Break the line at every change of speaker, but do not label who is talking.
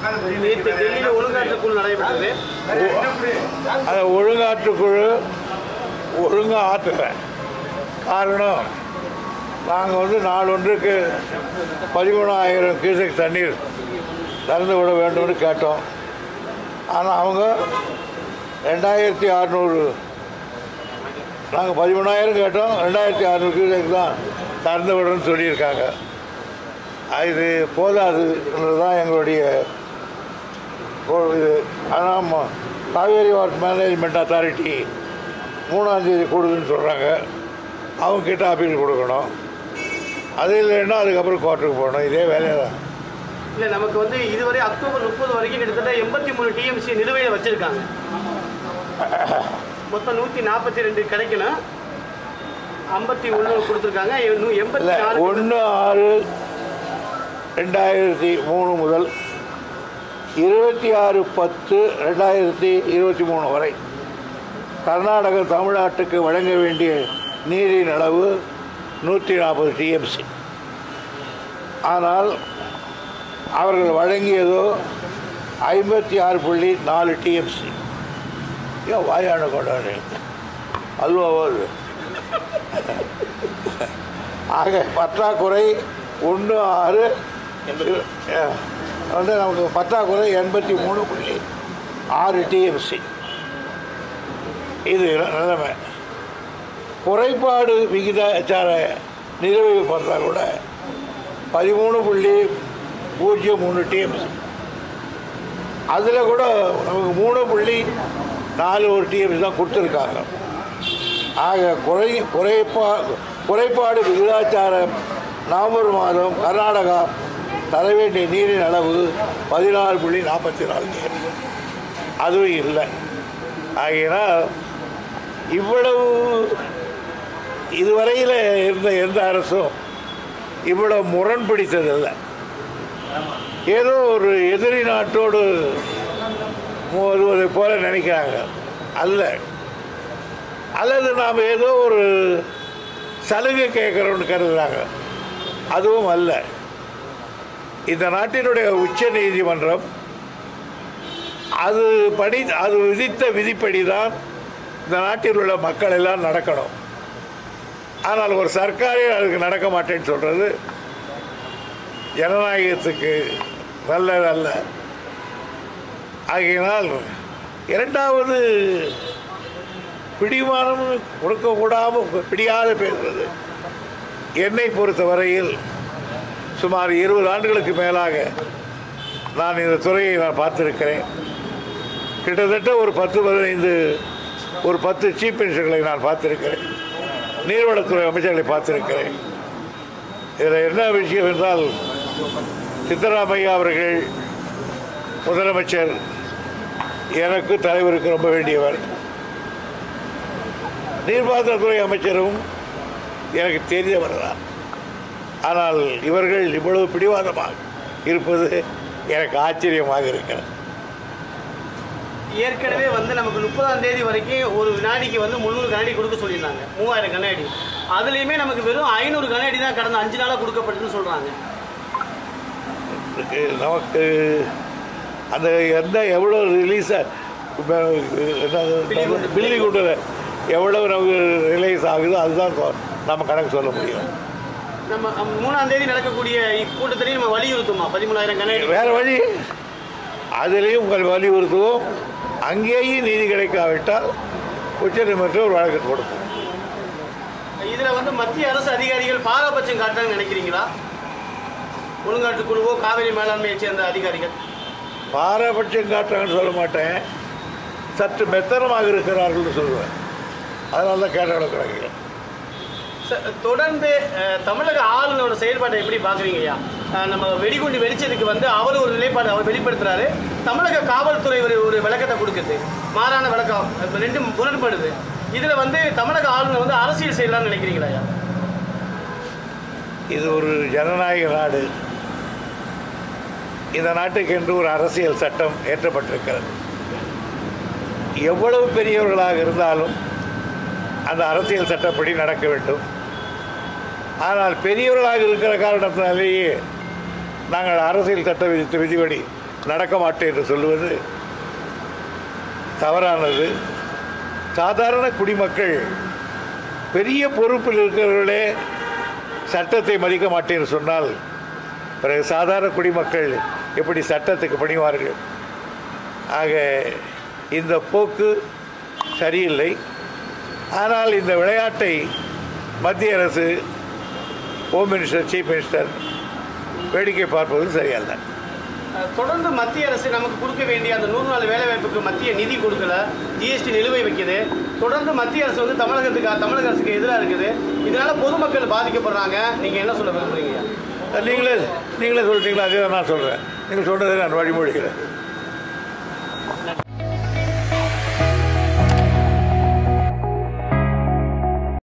நேற்று டெல்லியில் ஒழுங்காற்றுக்குழு நடைபெற்றது
அந்த ஒழுங்காற்றுக்குழு ஒழுங்காக ஆற்றல காரணம் நாங்கள் வந்து நாளொன்றுக்கு பதிமூணாயிரம் கியூசெக் தண்ணீர் திறந்து விட வேண்டும்னு கேட்டோம் ஆனால் அவங்க ரெண்டாயிரத்தி அறநூறு நாங்கள் பதிமூணாயிரம் கேட்டோம் ரெண்டாயிரத்தி அறநூறு கியூசெக் தான் திறந்து விடணும்னு சொல்லியிருக்காங்க இது போதாதுன்றது தான் எங்களுடைய ஒரு இது ஆனால் ம- காவேரி வாட்டர் மேனேஜ்மெண்ட் அத்தாரிட்டி மூணாம் தேதி கொடுக்குன்னு சொல்கிறாங்க அவங்க கிட்ட அப்பீல் கொடுக்கணும் அது இல்லைன்னா அதுக்கப்புறம் கோர்ட்டுக்கு போகணும் இதே வேலையை தான்
இல்லை நமக்கு வந்து இதுவரை அக்டோபர் முப்பது வரைக்கும் கிட்டத்தட்ட எண்பத்தி மூணு டிஎம்சி நிலுவையில் வச்சுருக்காங்க மொத்தம் நூற்றி நாற்பத்தி ரெண்டு கிடைக்கணும் ஐம்பத்தி ஒன்று கொடுத்துருக்காங்க இன்னும் எண்பத்தி
இல்லை
நாலு
ஒன்று ஆறு ரெண்டாயிரத்தி மூணு முதல் இருபத்தி ஆறு பத்து ரெண்டாயிரத்தி இருபத்தி மூணு வரை கர்நாடக தமிழ்நாட்டுக்கு வழங்க வேண்டிய நீரின் அளவு நூற்றி நாற்பது டிஎம்சி ஆனால் அவர்கள் வழங்கியதோ ஐம்பத்தி ஆறு புள்ளி நாலு டிஎம்சி ஏன் வாயான கொண்டாடு அல்வாவோ அது ஆக பற்றாக்குறை ஒன்று ஆறு அஹ், வந்து நமக்கு பற்றாக்குறை எண்பத்தி மூணு புள்ளி ஆறு டிஎம்சி இது நிலைமை குறைபாடு விகிதாச்சார நிலுவை பார்த்தா கூட பதிமூணு புள்ளி பூஜ்ஜியம் மூணு டிஎம்சி அதில் கூட நமக்கு மூணு புள்ளி நாலு ஒரு டிஎம்சி தான் கொடுத்துருக்காங்க ஆக குறை குறைப்பா குறைபாடு விகிதாச்சாரம் நவம்பர் மாதம் கர்நாடகா தர வேண்டிய நீரின் அளவு பதினாறு புள்ளி நாற்பத்தி நாலு அதுவும் இல்லை ஆகையினால் இவ்வளவு இதுவரையில் இருந்த எந்த அரசும் இவ்வளவு முரண் பிடித்ததில்லை ஏதோ ஒரு எதிரி நாட்டோடு மோதுவதை போல நினைக்கிறாங்க அல்ல அல்லது நாம் ஏதோ ஒரு சலுகை கேட்குறோம்னு கருதுறாங்க அதுவும் அல்ல இந்த நாட்டினுடைய உச்ச நீதிமன்றம் அது படி அது விதித்த விதிப்படி தான் இந்த நாட்டில் உள்ள மக்கள் எல்லாம் நடக்கணும் ஆனால் ஒரு சர்க்காரே அதுக்கு நடக்க மாட்டேன்னு சொல்கிறது ஜனநாயகத்துக்கு நல்லதல்ல ஆகையினால் இரண்டாவது பிடிமானம் கொடுக்கக்கூடாமல் பிடியாத பேசுறது என்னை பொறுத்த வரையில் சுமார் இருபது ஆண்டுகளுக்கு மேலாக நான் இந்த துறையை நான் பார்த்திருக்கிறேன் கிட்டத்தட்ட ஒரு பத்து பதினைந்து ஒரு பத்து சீஃப் மினிஸ்டர்களை நான் பார்த்திருக்கிறேன் நீர்வளத்துறை அமைச்சர்களை பார்த்திருக்கிறேன் இதில் என்ன விஷயம் என்றால் சித்தராமையா அவர்கள் முதலமைச்சர் எனக்கு தலைவருக்கு ரொம்ப வேண்டியவர் நீர்ப்பாசனத்துறை அமைச்சரும் எனக்கு தெரிந்தவர் தான் ஆனால் இவர்கள் இவ்வளவு பிடிவாதமாக இருப்பது எனக்கு ஆச்சரியமாக இருக்கிறது
ஏற்கனவே வந்து நமக்கு முப்பதாம் தேதி வரைக்கும் ஒரு வினாடிக்கு வந்து முந்நூறு கண்ணாடி கொடுக்க சொல்லியிருந்தாங்க மூவாயிரம் கண்ணாடி அதுலேயுமே நமக்கு வெறும் ஐநூறு கண்ணாடி தான் கடந்த அஞ்சு நாளாக கொடுக்கப்பட்டதுன்னு சொல்கிறாங்க
இதுக்கு நமக்கு அந்த எந்த எவ்வளோ ரிலீஸாக பில்லி கூட்டில் எவ்வளோ நமக்கு ரிலீஸ் ஆகுதோ அதுதான் கொ- நம்ம கணக்கு சொல்ல முடியும்
நம்ம அம், மூணாம் தேதி நடக்கக்கூடிய இக்கூட்டத்திலையும் நம்ம வலியுறுத்துமா பதிமூணாயிரம் கண்ணாடி
வேறு வழி அதிலையும் உங்கள் வலியுறுத்துவோம் அங்கேயும் நீதி கிடைக்காவிட்டால் உச்சநீதிமன்றம் ஒரு வழக்கு கொடுக்கும்
இதில் வந்து மத்திய அரசு அதிகாரிகள் பாரபட்சம் காட்டுறாங்கன்னு நினைக்கிறீங்களா ஒழுங்காட்டு குழுவோ காவிரி மேலாண்மையை சேர்ந்த அதிகாரிகள்
பாரபட்சம் காட்டுறாங்கன்னு சொல்ல மாட்டேன் சற்று மெத்தனமாக இருக்கிறார்கள்னு சொல்லுவேன் அதனால தான் கேட்ட கிடக்கிறாங்க
ச- தொடர்ந்து அஹ், தமிழக ஆளுநரோட செயல்பாட்டை எப்படி பார்க்குறீங்க ஐயா அஹ், நம்ம வெடிகுண்டு வெடிச்சதுக்கு வந்து அவர் ஒரு நிலைப்பாடு அவர் வெளிப்படுத்துறாரு தமிழக காவல்துறை ஒரு ஒரு விளக்கத்தை கொடுக்குது மாறான விளக்கம் இப்ப ரெண்டும் முரண்படுது இதில் வந்து தமிழக ஆளுநர் வந்து அரசியல் செய்யலாம்னு நினைக்கிறீங்களா ஐயா
இது ஒரு ஜனநாயக நாடு இந்த நாட்டுக்கென்று ஒரு அரசியல் சட்டம் ஏற்றப்பட்டிருக்கிறது எவ்வளவு பெரியவர்களாக இருந்தாலும் அந்த அரசியல் சட்டப்படி நடக்க வேண்டும் ஆனால் பெரியவர்களாக இருக்கிற காரணத்தினாலேயே நாங்கள் அரசியல் சட்ட விதித்த விதிப்படி நடக்க மாட்டேன் என்று சொல்லுவது தவறானது சாதாரண குடிமக்கள் பெரிய பொறுப்பில் இருக்கிறவர்களே சட்டத்தை மதிக்க மாட்டேன் என்று சொன்னால் பிறகு சாதாரண குடிமக்கள் எப்படி சட்டத்துக்கு பணிவார்கள் ஆக இந்த போக்கு சரியில்லை ஆனால் இந்த விளையாட்டை மத்திய அரசு ஹோம் மினிஸ்டர் சீஃப் மினிஸ்டர் வேடிக்கை பார்ப்பது சரியல்ல
அஹ், தொடர்ந்து மத்திய அரசு நமக்கு கொடுக்க வேண்டிய அந்த நூறு நாள் வேலை வாய்ப்புக்கு மத்திய நிதி கொடுக்கல ஜிஎஸ்டி நிலுவை வைக்குது தொடர்ந்து மத்திய அரசு வந்து தமிழகத்துக்கு தமிழக அரசுக்கு எதிராக இருக்குது இதனால பொதுமக்கள் பாதிக்கப்படுறாங்க நீங்க என்ன சொல்ல விரும்புறீங்க
நீங்களே நீங்களே சொல்லிட்டீங்களா அதே தான் நான் சொல்கிறேன் நீங்கள் சொன்னதை நான் வழிமொழிகிறேன்